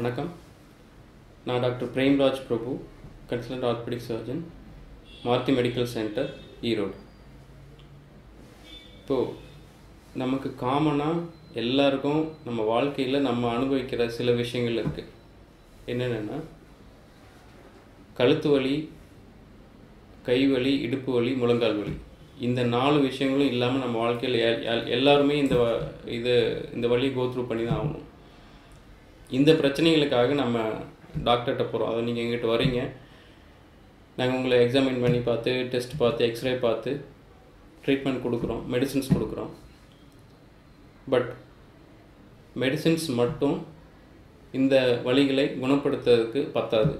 வணக்கம் நான் doctor Premraj Prabhu consultant orthopaedic surgeon Maruti medical centre Erode இப்போது நமக்கு காமனாக எல்லாருக்கும் நம்ம வாழ்க்கையில் நம்ம அனுபவிக்கிற சில விஷயங்கள் இருக்குது என்னென்னா கழுத்து வலி கை வலி இடுப்பு வலி முழங்கால் வலி இந்த நாலு விஷயங்களும் இல்லாமல் நம்ம வாழ்க்கையில் எ- எ- எல்லாருமே இந்த வ- இது இந்த வழியை கோத்ரூ பண்ணி தான் ஆகணும் இந்த பிரச்சனைகளுக்காக நம்ம டாக்டர்கிட்ட போகிறோம் அதை நீங்கள் எங்கிட்ட வரீங்க நாங்கள் உங்களை எக்ஸாமின் பண்ணி பார்த்து டெஸ்ட் பார்த்து எக்ஸ்ரே பார்த்து ட்ரீட்மெண்ட் கொடுக்குறோம் மெடிசின்ஸ் கொடுக்குறோம் பட் மெடிசின்ஸ் மட்டும் இந்த வலிகளை குணப்படுத்துறதுக்கு பத்தாது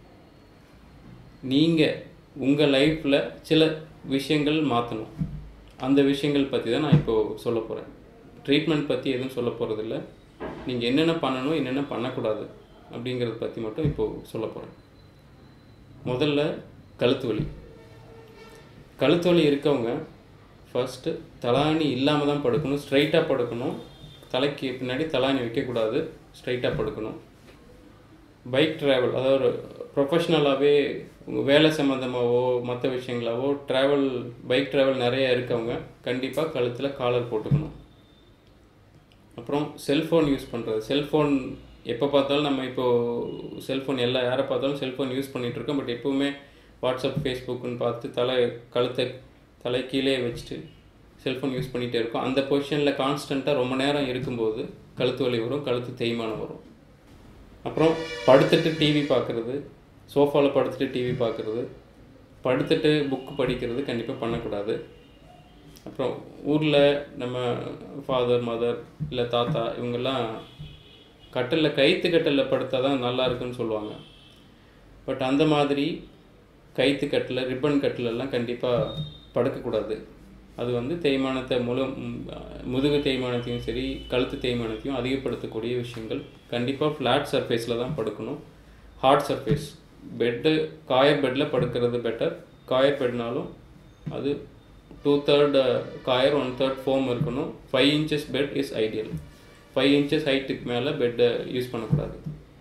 நீங்கள் உங்கள் லைஃப்பில் சில விஷயங்கள் மாற்றணும் அந்த விஷயங்கள் பற்றி தான் நான் இப்போது சொல்ல போகிறேன் ட்ரீட்மெண்ட் பற்றி எதுவும் சொல்ல போகிறதில்ல நீங்கள் என்னென்ன பண்ணணும் என்னென்ன பண்ணக்கூடாது அப்படிங்கிறத பற்றி மட்டும் இப்போது சொல்ல போகிறேன் முதல்ல கழுத்து வலி கழுத்து வலி இருக்கவங்க ஃபஸ்ட்டு தலாணி இல்லாமல் தான் படுக்கணும் ஸ்ட்ரைட்டாக படுக்கணும் தலைக்கு பின்னாடி தலாணி வைக்கக்கூடாது ஸ்ட்ரைட்டாக படுக்கணும் பைக் ட்ராவல் அதாவது ஒரு ப்ரொஃபஷ்னலாகவே உங்கள் வேலை சம்மந்தமாகவோ மற்ற விஷயங்களாவோ ட்ராவல் பைக் ட்ராவல் நிறைய இருக்கவங்க கண்டிப்பாக கழுத்தில் காலர் போட்டுக்கணும் அப்புறம் செல்ஃபோன் யூஸ் பண்ணுறது செல்ஃபோன் எப்போ பார்த்தாலும் நம்ம இப்போது செல்ஃபோன் எல்லா யாரை பார்த்தாலும் செல்ஃபோன் யூஸ் பண்ணிகிட்டு இருக்கோம் பட் எப்பவுமே வாட்ஸ்அப் ஃபேஸ்புக்குன்னு பார்த்து தலை கழுத்தை தலை கீழே வச்சுட்டு செல்ஃபோன் யூஸ் பண்ணிகிட்டே இருக்கோம் அந்த பொசிஷனில் கான்ஸ்டண்ட்டாக ரொம்ப நேரம் இருக்கும்போது கழுத்து வலி வரும் கழுத்து தேய்மானம் வரும் அப்புறம் படுத்துட்டு டிவி பார்க்குறது சோஃபாவில் படுத்துட்டு டிவி பார்க்குறது படுத்துட்டு புக்கு படிக்கிறது கண்டிப்பாக பண்ணக்கூடாது அப்புறம் ஊரில் நம்ம ஃபாதர் மதர் இல்லை தாத்தா இவங்கெல்லாம் கட்டிலில் கைத்து கட்டிலில் படுத்தா தான் நல்லா இருக்குன்னு சொல்லுவாங்க பட் அந்த மாதிரி கைத்து கட்டில் ரிப்பன் கட்டிலெல்லாம் கண்டிப்பாக படுக்கக்கூடாது அது வந்து தேய்மானத்தை முழு ம், முதுகு தேய்மானத்தையும் சரி கழுத்து தேய்மானத்தையும் அதிகப்படுத்தக்கூடிய விஷயங்கள் கண்டிப்பாக ஃப்ளாட் சர்ஃபேஸில் தான் படுக்கணும் ஹார்ட் சர்ஃபேஸ் பெட்டு காயர் பெட்டில் படுக்கிறது பெட்டர் காயர் பெட்னாலும் அது two third coir one third foam இருக்கணும் five inches bed is ideal five inches ஹைட்டுக்கு மேலே பெட்டை யூஸ் பண்ணக்கூடாது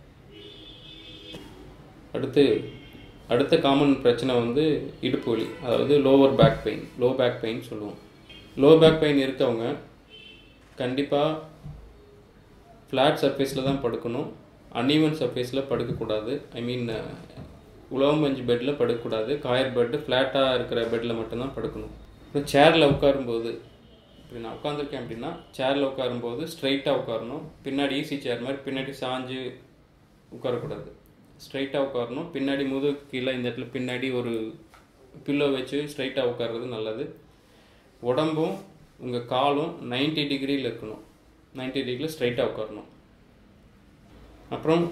அடுத்து அடுத்த காமன் பிரச்சனை வந்து இடுப்பு வலி அதாவது lower back pain low back pain சொல்லுவோம் லோ பேக் பெயின் இருக்கவங்க கண்டிப்பாக ஃப்ளாட் சர்ஃபேஸில் தான் படுக்கணும் அன்ஈவன் சர்ஃபேஸில் படுக்கக்கூடாது ஐ மீன் உலகம் மஞ்சு பெட்டில் படுக்கக்கூடாது காயர் பெட்டு ஃப்ளாட்டாக இருக்கிற பெட்டில் மட்டும்தான் படுக்கணும் இப்போ சேரில் உட்காரும்போது இப்படி நான் உட்காந்துருக்கேன் அப்படின்னா சேரில் உட்காரும்போது ஸ்ட்ரைட்டாக உட்காரணும் பின்னாடி ஈஸி சேர் மாதிரி பின்னாடி சாஞ்சு உட்காரக்கூடாது ஸ்ட்ரைட்டாக உட்காரணும் பின்னாடி முதுகு கீழே இந்த இடத்துல பின்னாடி ஒரு பில்லோ வச்சு ஸ்ட்ரைட்டாக உட்கார்றது நல்லது உடம்பும் உங்கள் காலும் 90 டிகிரியில் இருக்கணும் 90 டிகிரியில் ஸ்ட்ரைட்டாக உட்காரணும் அப்புறம்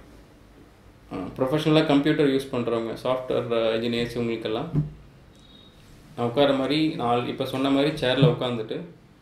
ப்ரொஃபஷனலாக கம்ப்யூட்டர் யூஸ் பண்ணுறவங்க சாஃப்ட்வேர் இன்ஜினியர்ஸ் இவங்களுக்கெல்லாம் நான் உட்கார மாதிரி நான் இப்போ சொன்ன மாதிரி சேரில் உட்காந்துட்டு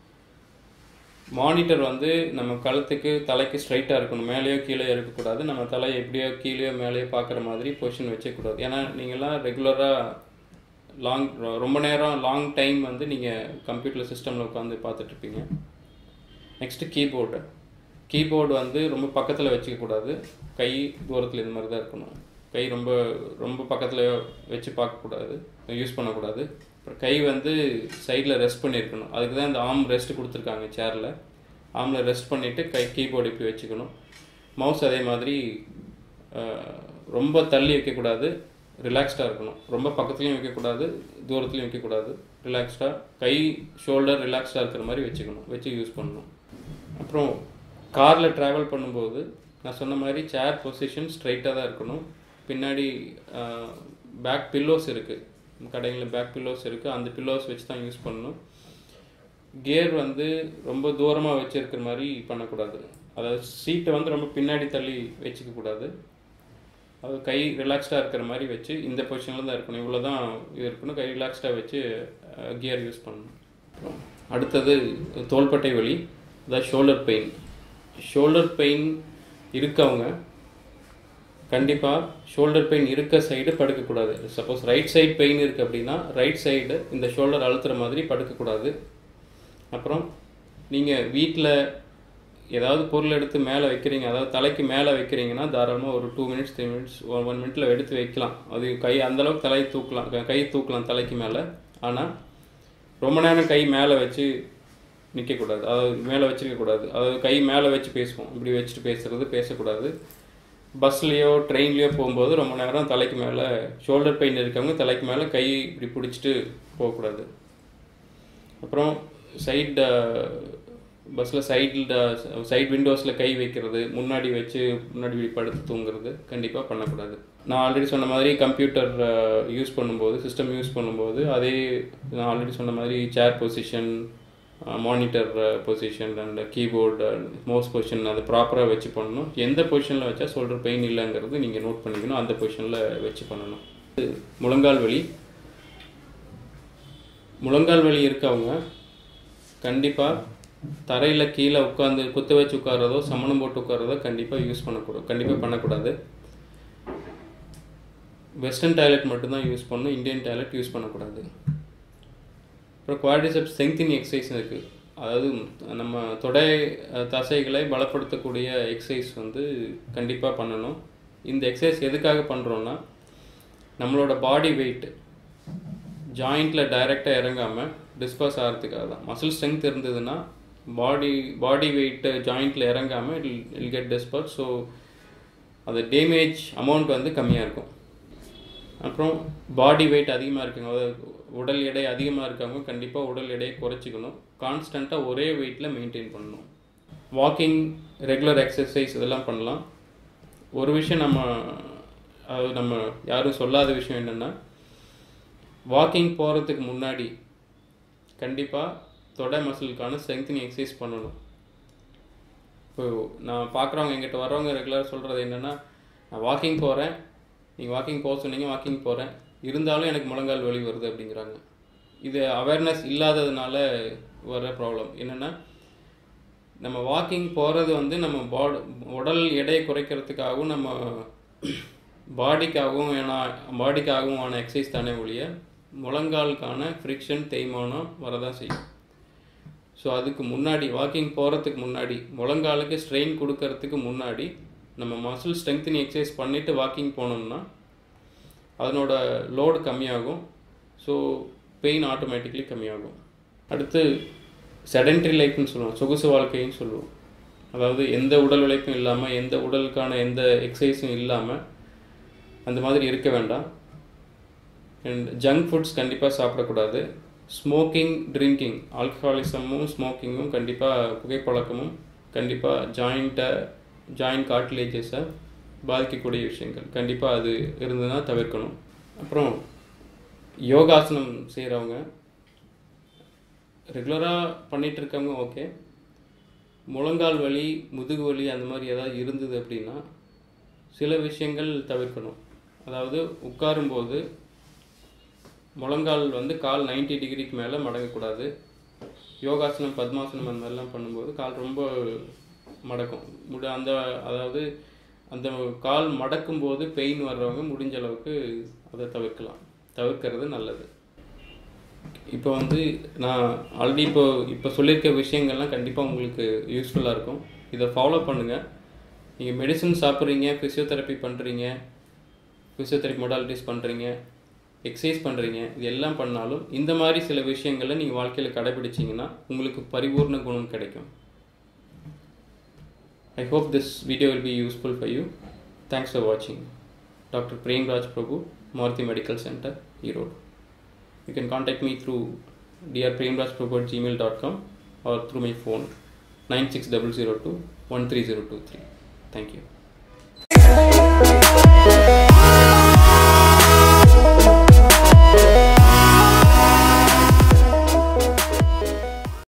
மானிட்டர் வந்து நம்ம கழுத்துக்கு தலைக்கு ஸ்ட்ரைட்டாக இருக்கணும் மேலேயோ கீழே இருக்கக்கூடாது நம்ம தலை எப்படியோ கீழேயோ மேலேயோ பார்க்குற மாதிரி பொசிஷன் வச்சக்கூடாது ஏன்னா நீங்கள்லாம் ரெகுலராக லாங் ரொம்ப நேரம் லாங் டைம் வந்து நீங்கள் கம்ப்யூட்டர் சிஸ்டமில் உட்காந்து பார்த்துட்ருப்பீங்க நெக்ஸ்ட்டு கீபோர்டு கீபோர்டு வந்து ரொம்ப பக்கத்தில் வச்சுக்கக்கூடாது கை தூரத்தில் இந்த மாதிரி தான் இருக்கணும் கை ரொம்ப ரொம்ப பக்கத்தில் வச்சு பார்க்கக்கூடாது யூஸ் பண்ணக்கூடாது அப்புறம் கை வந்து சைடில் ரெஸ்ட் பண்ணியிருக்கணும் அதுக்கு தான் இந்த ஆர்ம் ரெஸ்ட் கொடுத்துருக்காங்க சேரில் ஆர்மில் ரெஸ்ட் பண்ணிவிட்டு கை கீபோர்டு இப்படி வச்சுக்கணும் மவுஸ் அதே மாதிரி அஹ், ரொம்ப தள்ளி வைக்கக்கூடாது ரிலாக்ஸ்டாக இருக்கணும் ரொம்ப பக்கத்துலையும் வைக்கக்கூடாது தூரத்துலையும் வைக்கக்கூடாது ரிலாக்ஸ்டாக கை ஷோல்டர் ரிலாக்ஸ்டாக இருக்கிற மாதிரி வச்சுக்கணும் வச்சு யூஸ் பண்ணணும் அப்புறம் காரில் ட்ராவல் பண்ணும்போது நான் சொன்ன மாதிரி சேர் பொசிஷன் ஸ்ட்ரைட்டாக தான் இருக்கணும் பின்னாடி பேக் பில்லோஸ் இருக்குது கடைகளில் பேக் பில்லோஸ் இருக்குது அந்த பில்லோஸ் வச்சு தான் யூஸ் பண்ணணும் கியர் வந்து ரொம்ப தூரமாக வச்சிருக்கிற மாதிரி பண்ணக்கூடாது அதாவது சீட்டை வந்து ரொம்ப பின்னாடி தள்ளி வச்சுக்க கூடாது அது கை ரிலாக்ஸ்டாக இருக்கிற மாதிரி வச்சு இந்த பொசிஷனில் தான் இருக்கணும் இவ்வளோ தான் இது இருக்கணும் கை ரிலாக்ஸ்டாக வச்சு கியர் யூஸ் பண்ணணும் அப்புறம் அடுத்தது தோள்பட்டை வலி அதாவது ஷோல்டர் பெயின் ஷோல்டர் பெயின் இருக்கவங்க கண்டிப்பாக ஷோல்டர் பெயின் இருக்க சைடு படுக்கக்கூடாது சப்போஸ் ரைட் சைடு பெயின் இருக்குது அப்படின்னா ரைட் சைடு இந்த ஷோல்டர் அழுத்துற மாதிரி படுக்கக்கூடாது அப்புறம் நீங்கள் வீட்டில் ஏதாவது பொருள் எடுத்து மேலே வைக்கிறீங்க அதாவது தலைக்கு மேலே வைக்கிறீங்கன்னா தாராளமாக ஒரு two minutes three minutes one one மினிட்ல எடுத்து வைக்கலாம் அது கை அந்தளவுக்கு தலை தூக்கலாம் க- கை தூக்கலாம் தலைக்கு மேலே ஆனால் ரொம்ப நேரம் கை மேலே வச்சு நிற்கக்கூடாது அதாவது மேலே வச்சிருக்கக்கூடாது அதாவது கை மேலே வச்சு பேசுவோம் இப்படி வச்சுட்டு பேசுறது பேசக்கூடாது பஸ்லேயோ ட்ரெயின்லேயோ போகும்போது ரொம்ப நேரம் தலைக்கு மேலே ஷோல்டர் பெயின் இருக்கவங்க தலைக்கு மேலே கை இப்படி பிடிச்சிட்டு போகக்கூடாது அப்புறம் சைடு பஸ்ஸில் சைடில் சைட் விண்டோஸில் கை வைக்கிறது முன்னாடி வச்சு முன்னாடி இப்படி படுத்து தூங்குறது கண்டிப்பாக பண்ணக்கூடாது நான் ஆல்ரெடி சொன்ன மாதிரி கம்ப்யூட்டர் யூஸ் பண்ணும்போது சிஸ்டம் யூஸ் பண்ணும்போது அதே நான் ஆல்ரெடி சொன்ன மாதிரி chair position monitor position and keyboard mouse position அதை ப்ராப்பராக வச்சு பண்ணணும் எந்த பொசிஷனில் வச்சா ஷோல்டர் பெயின் இல்லைங்கிறது நீங்கள் நோட் பண்ணிக்கணும் அந்த பொசிஷனில் வச்சு பண்ணணும் முழங்கால் வலி முழங்கால் வலி இருக்கவங்க கண்டிப்பாக தரையில் கீழே உட்காந்து குத்து வச்சு உட்கார்றதோ சமணம் போட்டு உட்கார்றதோ கண்டிப்பாக யூஸ் பண்ணக்கூடாது கண்டிப்பாக பண்ணக்கூடாது வெஸ்டர்ன் டாய்லெட் மட்டும்தான் யூஸ் பண்ணணும் இந்தியன் டாய்லெட் யூஸ் பண்ணக்கூடாது அப்புறம் குவாட்ரிசெப்ஸ் ஸ்ட்ரெங்திங் எக்ஸசைஸ் இருக்குது அதாவது நம்ம தொடை அஹ், தசைகளை பலப்படுத்தக்கூடிய எக்ஸசைஸ் வந்து கண்டிப்பாக பண்ணணும் இந்த எக்ஸசைஸ் எதுக்காக பண்ணுறோன்னா நம்மளோட பாடி வெயிட் ஜாயிண்ட்டில் டைரெக்டாக இறங்காமல் டிஸ்பர்ஸ் ஆகிறதுக்காக தான் மசில் ஸ்ட்ரென்த் இருந்ததுன்னா பாடி பாடி வெயிட்டு ஜாயிண்ட்டில் இறங்காமல் it'll get disperse so அது டேமேஜ் அமௌண்ட் வந்து கம்மியாக இருக்கும் அப்புறம் பாடி வெயிட் அதிகமாக இருக்குங்க அதாவது உடல் எடை அதிகமாக இருக்கவங்க கண்டிப்பாக உடல் எடையை குறைச்சிக்கணும் கான்ஸ்டண்ட்டாக ஒரே வெயிட்டில் மெயின்டைன் பண்ணணும் வாக்கிங் ரெகுலர் எக்ஸசைஸ் இதெல்லாம் பண்ணலாம் ஒரு விஷயம் நம்ம அது நம்ம யாரும் சொல்லாத விஷயம் என்னென்னா வாக்கிங் போகிறதுக்கு முன்னாடி கண்டிப்பாக தொடை மசிலுக்கான ஸ்ட்ரெங்தனிங் எக்ஸசைஸ் பண்ணணும் இப்போ நான் பார்க்குறவங்க எங்கிட்ட வர்றவங்க ரெகுலராக சொல்கிறது என்னென்னா நான் வாக்கிங் போகிறேன் நீங்கள் வாக்கிங் போக சொன்னீங்க வாக்கிங் போகிறேன் இருந்தாலும் எனக்கு முழங்கால் வலி வருது அப்படிங்கிறாங்க இது அவேர்னஸ் இல்லாததுனால வர்ற ப்ராப்ளம் என்னென்னா நம்ம வாக்கிங் போகிறது வந்து நம்ம பாட் உடல் எடையை குறைக்கிறதுக்காகவும் நம்ம பாடிக்காகவும் வேணா பாடிக்காகவும் ஆன எக்ஸசைஸ் தானே ஒழிய முழங்காலுக்கான ஃப்ரிக்ஷன் தேய்மானம் வரதான் செய்யும் ஸோ அதுக்கு முன்னாடி வாக்கிங் போகிறதுக்கு முன்னாடி முழங்காலுக்கு ஸ்ட்ரெயின் கொடுக்கறதுக்கு முன்னாடி நம்ம மசில் ஸ்ட்ரெங்தனிங் எக்ஸசைஸ் பண்ணிவிட்டு வாக்கிங் போனோம்னா அதனோட லோடு கம்மியாகும் ஸோ பெயின் ஆட்டோமேட்டிக்லி கம்மியாகும் அடுத்து செடென்ட்ரி லைஃப்னு சொல்லுவோம் சொகுசு வாழ்க்கைன்னு சொல்லுவோம் அதாவது எந்த உடல் உழைப்பும் இல்லாமல் எந்த உடலுக்கான எந்த எக்ஸசைஸும் இல்லாமல் அந்த மாதிரி இருக்க வேண்டாம் அண்ட் ஜங்க் ஃபுட்ஸ் கண்டிப்பாக சாப்பிடக்கூடாது ஸ்மோக்கிங் ட்ரிங்கிங் ஆல்கஹாலிசமும் ஸ்மோக்கிங்கும் கண்டிப்பாக புகைப்பழக்கமும் கண்டிப்பாக ஜாயிண்ட்டை ஜாயிண்ட் கார்ட்லேஜஸை பாதிக்கக்கூடிய விஷயங்கள் கண்டிப்பாக அது இருந்ததுன்னா தவிர்க்கணும் அப்புறம் யோகாசனம் செய்கிறவங்க ரெகுலராக பண்ணிட்டு இருக்கவங்க ஓகே முழங்கால் வலி முதுகு வலி அந்த மாதிரி ஏதாவது இருந்தது அப்படின்னா சில விஷயங்கள் தவிர்க்கணும் அதாவது உட்காரும்போது முழங்கால் வந்து கால் 90 டிகிரிக்கு மேலே மடங்கக்கூடாது யோகாசனம் பத்மாசனம் அந்த மாதிரிலாம் பண்ணும்போது கால் ரொம்ப மடக்கும் முடி அந்த அதாவது அந்த கால் மடக்கும் போது பெயின் வர்றவங்க முடிஞ்ச அளவுக்கு அதை தவிர்க்கலாம் தவிர்க்கிறது நல்லது இப்போ வந்து நான் ஆல்ரெடி இப்போ இப்போ சொல்லியிருக்க விஷயங்கள்லாம் கண்டிப்பாக உங்களுக்கு யூஸ்ஃபுல்லாக இருக்கும் இதை ஃபாலோ பண்ணுங்கள் நீங்கள் மெடிசன் சாப்பிட்றீங்க ஃபிசியோதெரப்பி பண்ணுறீங்க ஃபிசியோதெரப்பி மொடாலிட்டிஸ் பண்ணுறீங்க எக்ஸசைஸ் பண்ணுறீங்க இது எல்லாம் பண்ணாலும் இந்த மாதிரி சில விஷயங்களை நீங்கள் வாழ்க்கையில் கடைபிடிச்சிங்கன்னா உங்களுக்கு பரிபூர்ண குணம் கிடைக்கும் I hope this video will be useful for you. Thanks for watching. Dr. Prem Raj Prabhu, Maruti Medical Center, Erode. You can contact me through drpremrajprabhu at gmail.com or through my phone 96002 13023. Thank you.